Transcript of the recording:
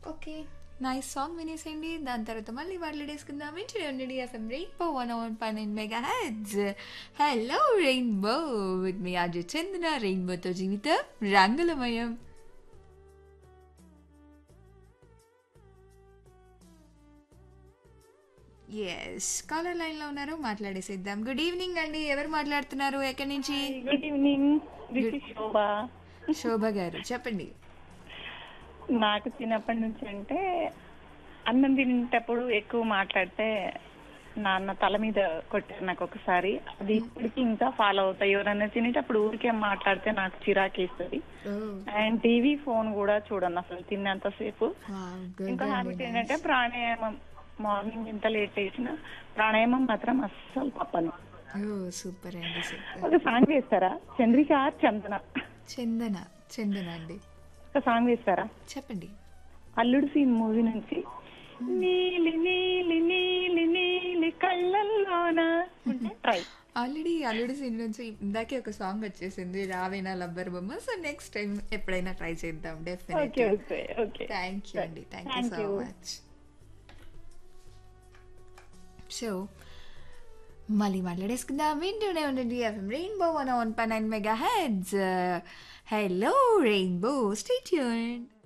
Okay nice song వినేసేయండి దాని తర్వాత మళ్ళీ మాట్లాడేసుకుందాం ఇంటి ఉండండి ఎఫ్ఎం రెయిన్బో వన్ వన్ పన్నెండు mega heads hello rainbow with మీ ఆజు చందన రెయిన్బోతో జీవితం రంగులమయం ఎస్ కాలర్ లైన్లో ఉన్నారు మాట్లాడేసేద్దాం గుడ్ ఈవినింగ్ అండి ఎవరు మాట్లాడుతున్నారు ఎక్కడి నుంచి good evening this is Shobha Shobha గారు చెప్పండి నాకు చిన్నప్పటి నుంచి అంటే అన్నం తినేటప్పుడు ఎక్కువ మాట్లాడితే నాన్న తల మీద కొట్టారు నాకు ఒకసారి అది ఇప్పటికి ఇంకా ఫాలో అవుతాయి ఎవరన్నా తినేటప్పుడు ఊరికే మాట్లాడితే నాకు చిరాకేస్తుంది అండ్ టీవీ ఫోన్ కూడా చూడను అసలు తిన్నంతసేపు ఇంకో హ్యాబిట్ ఏంటంటే ప్రాణాయామం మార్నింగ్ ఎంత లేట్ చేసినా ప్రాణాయామం మాత్రం అస్సలు తప్పను సూపర్ అండి సూపర్ ఒక సాంగ్ వేస్తారా చంద్రిక ఆర్ చందన చందన చందన అండి ఒక సాంగ్ వేస్తారా చెప్పండి అల్లుడు సీన్ మూవీ నుంచి నీలి నీలి నీలి నీలి కళ్ళల్లోన ట్రై ఆల్రెడీ అల్లుడి సీన్ నుంచి ఇందాకే ఒక సాంగ్ వచ్చేసింది రావేనా లబ్బర్ బొమ్మ సో నెక్స్ట్ టైం ఎప్పుడైనా ట్రై చేద్దాం okay definitely okay okay thank you అండి thank you Thank so you. Much so మళ్ళీ మాట్లాడేసుకుందాం వింటూనే ఉండండి ఎఫ్ఎం రెయిన్బో వన్ వన్ పై nine mega heads hello rainbow stay tuned